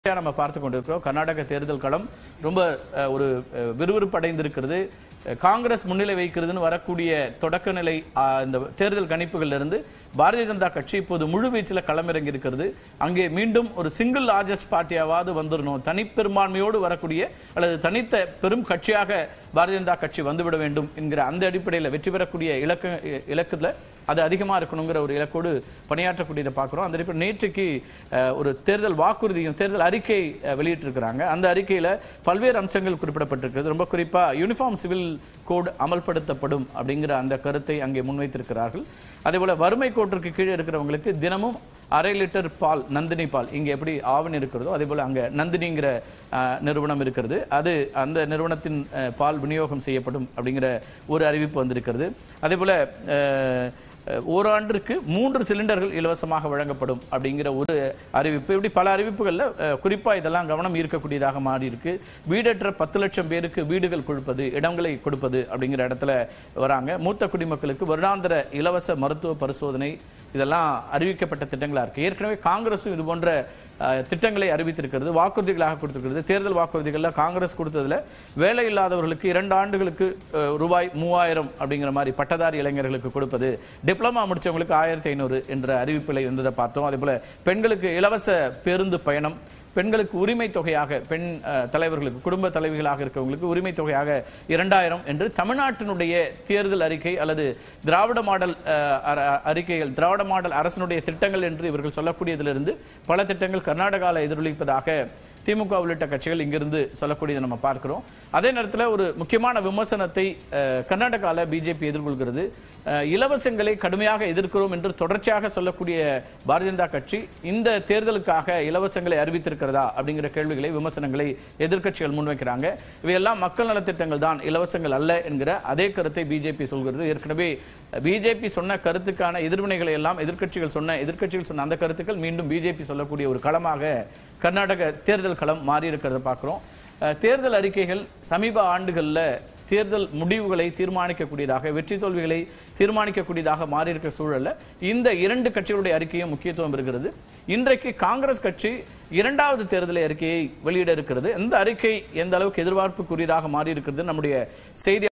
நம்ம பார்த்து கொண்டிருக்கிறோம் கர்நாடக தேர்தல் களம் ரொம்ப அஹ், ஒரு அஹ், விறுவிறுப்பு அடைந்திருக்கிறது அஹ், காங்கிரஸ் முன்னிலை வைக்கிறதுன்னு வரக்கூடிய தொடக்க நிலை அஹ், இந்த தேர்தல் கணிப்புகள்ல இருந்து பாரதிய ஜனதா கட்சி இப்போது முழு வீச்சில் களமிறங்கி இருக்கிறது அங்கே மீண்டும் ஒரு சிங்கிள் லார்ஜஸ்ட் பார்ட்டியாவது வந்துடணும் தனிப்பெரும்பான்மையோடு வரக்கூடிய அல்லது தனித்த பெரும் கட்சியாக பாரதிய ஜனதா கட்சி வந்துவிட வேண்டும் என்கிற அந்த அடிப்படையில் வெற்றி பெறக்கூடிய இலக்கு இலக்குல அது அதிகமா இருக்கணுங்கிற ஒரு இலக்கோடு பணியாற்றக்கூடியதை பார்க்கிறோம் அந்த அடிப்படையில் நேற்றுக்கு அஹ், ஒரு தேர்தல் வாக்குறுதியும் தேர்தல் அறிக்கை அஹ், வெளியிட்டிருக்கிறாங்க அந்த அறிக்கையில பல்வேறு அம்சங்கள் குறிப்பிடப்பட்டிருக்கிறது ரொம்ப குறிப்பா யூனிஃபார்ம் சிவில் கோட் அமல்படுத்தப்படும் அப்படிங்கிற அந்த கருத்தை அங்கே முன்வைத்திருக்கிறார்கள் அதே போல வறுமை கோட்டிற்கு கீழே இருக்கிறவங்களுக்கு தினமும் அரை லிட்டர் பால் நந்தினி பால் இங்க எப்படி ஆவணி இருக்கிறதோ அதே போல அங்க நந்தினிங்கிற அஹ், நிறுவனம் இருக்கிறது அது அந்த நிறுவனத்தின் அஹ், பால் விநியோகம் செய்யப்படும் அப்படிங்கிற ஒரு அறிவிப்பு வந்திருக்கிறது அதே போல அஹ், அஹ், ஓராண்டிற்கு மூன்று சிலிண்டர்கள் இலவசமாக வழங்கப்படும் அப்படிங்கிற ஒரு அறிவிப்பு இப்படி பல அறிவிப்புகள்ல அஹ், குறிப்பா இதெல்லாம் கவனம் ஈர்க்கக்கூடியதாக மாறி இருக்கு வீடற்ற பத்து லட்சம் பேருக்கு வீடுகள் கொடுப்பது இடங்களை கொடுப்பது அப்படிங்கிற இடத்துல வராங்க மூத்த குடிமக்களுக்கு வருடாந்திர இலவச மருத்துவ பரிசோதனை இதெல்லாம் அறிவிக்கப்பட்ட திட்டங்களா இருக்கு ஏற்கனவே காங்கிரஸும் இது போன்ற அஹ், திட்டங்களை அறிவித்திருக்கிறது வாக்குறுதிகளாக கொடுத்திருக்கிறது தேர்தல் வாக்குறுதிகள்ல காங்கிரஸ் கொடுத்ததுல வேலை இல்லாதவர்களுக்கு இரண்டு ஆண்டுகளுக்கு அஹ், ரூபாய் மூவாயிரம் அப்படிங்கிற மாதிரி பட்டதாரி இளைஞர்களுக்கு கொடுப்பது டிப்ளமா முடிச்சவங்களுக்கு ஆயிரத்தி ஐநூறு என்ற அறிவிப்பில் இருந்ததை பார்த்தோம் அதே போல பெண்களுக்கு இலவச பேருந்து பயணம் பெண்களுக்கு உரிமை தொகையாக பெண் அஹ், தலைவர்களுக்கு குடும்ப தலைவிகளாக இருக்கவங்களுக்கு உரிமை தொகையாக இரண்டாயிரம் என்று தமிழ்நாட்டினுடைய தேர்தல் அறிக்கை அல்லது திராவிட மாடல் அஹ், அர- அறிக்கைகள் திராவிட மாடல் அரசனுடைய திட்டங்கள் என்று இவர்கள் சொல்லக்கூடியதிலிருந்து பல திட்டங்கள் கர்நாடகாவில் எதிரொலிப்பதாக திமுக உள்ளிட்ட கட்சிகள் இங்கிருந்து சொல்லக்கூடியதை நம்ம பார்க்கிறோம் அதே நேரத்தில் ஒரு முக்கியமான விமர்சனத்தை அஹ், கர்நாடகால பிஜேபி எதிர்கொள்கிறது அஹ், இலவசங்களை கடுமையாக எதிர்க்கிறோம் என்று தொடர்ச்சியாக சொல்லக்கூடிய பாரதிய ஜனதா கட்சி இந்த தேர்தலுக்காக இலவசங்களை அறிவித்திருக்கிறதா அப்படிங்கிற கேள்விகளை விமர்சனங்களை எதிர்க்கட்சிகள் முன்வைக்கிறாங்க இவையெல்லாம் மக்கள் நலத்திட்டங்கள் தான் இலவசங்கள் அல்ல என்கிற அதே கருத்தை பிஜேபி சொல்கிறது ஏற்கனவே பிஜேபி சொன்ன கருத்துக்கான எதிர்வினைகளை எல்லாம் எதிர்க்கட்சிகள் சொன்ன எதிர்க்கட்சிகள் சொன்ன அந்த கருத்துக்கள் மீண்டும் பிஜேபி சொல்லக்கூடிய ஒரு களமாக கர்நாடக தேர்தல் களம் மாறி இருக்கிறத பார்க்கிறோம் அஹ், தேர்தல் அறிக்கைகள் சமீப ஆண்டுகள்ல தேர்தல் முடிவுகளை தீர்மானிக்கக்கூடியதாக வெற்றி தோல்விகளை தீர்மானிக்கக்கூடியதாக மாறி இருக்கிற சூழல்ல இந்த இரண்டு கட்சிகளுடைய அறிக்கையும் முக்கியத்துவம் இருக்கிறது இன்றைக்கு காங்கிரஸ் கட்சி இரண்டாவது தேர்தல் அறிக்கையை வெளியிட இருக்கிறது இந்த அறிக்கை எந்த அளவுக்கு எதிர்பார்ப்புக்குரியதாக மாறி இருக்கிறது நம்முடைய செய்தி